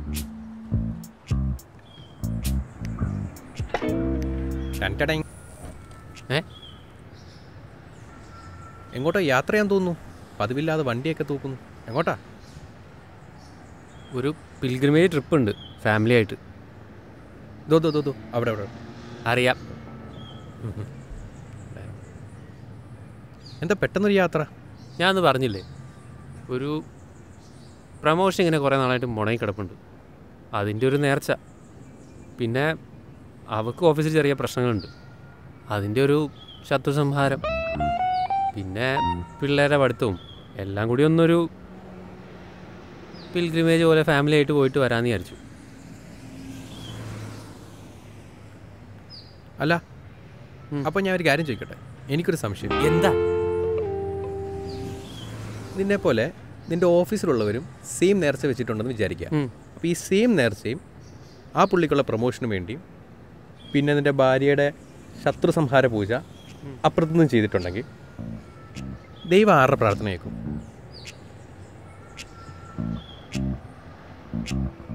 ടൻടടൈ. ഏ എങ്ങോട്ടോ യാത്ര ചെയ്യാൻ തോന്നുന്നു പതിവില്ലാതെ വണ്ടിയൊക്കെ തൂക്കുന്നു എങ്ങോട്ടാ ഒരു പിൽഗ്രിമേജ് ട്രിപ്പ് ഉണ്ട് ഫാമിലി ആയിട്ട് ദോ ദോ ദോ ദോ അവിടെ അവിടെ അറിയാം എന്താ പെട്ടെന്നൊരു യാത്ര ഞാനൊന്ന് പറഞ്ഞില്ലേ ഒരു പ്രമോഷൻ ഇങ്ങനെ കുറേ നാളായിട്ട് മുടങ്ങി കിടപ്പുണ്ട് അതിൻ്റെ ഒരു നേർച്ച പിന്നെ അവൾക്ക് ഓഫീസിൽ ചെറിയ പ്രശ്നങ്ങളുണ്ട് അതിൻ്റെ ഒരു ശത്രു സംഹാരം പിന്നെ പിള്ളേരുടെ പഠിത്തവും എല്ലാം കൂടി ഒന്നൊരു പിൽഗ്രിമേജ് പോലെ ഫാമിലി ആയിട്ട് പോയിട്ട് വരാമെന്ന് വിചാരിച്ചു അല്ല ഉം. അപ്പോൾ ഞാൻ ഒരു കാര്യം ചോദിക്കട്ടെ എനിക്കൊരു സംശയം എന്താ നിന്നെ പോലെ നിന്റെ ഓഫീസിലുള്ളവരും സെയിം നേർച്ച വെച്ചിട്ടുണ്ടെന്ന് വിചാരിക്കുക ഉം. അപ്പോൾ ഈ സെയിം നേർച്ചയും ആ പുള്ളിക്കുള്ള പ്രൊമോഷന് വേണ്ടിയും പിന്നെ നിന്റെ ഭാര്യയുടെ ശത്രു സംഹാര പൂജ അപ്പുറത്തുനിന്നും ചെയ്തിട്ടുണ്ടെങ്കിൽ ദൈവം ആരുടെ പ്രാർത്ഥന കേൾക്കും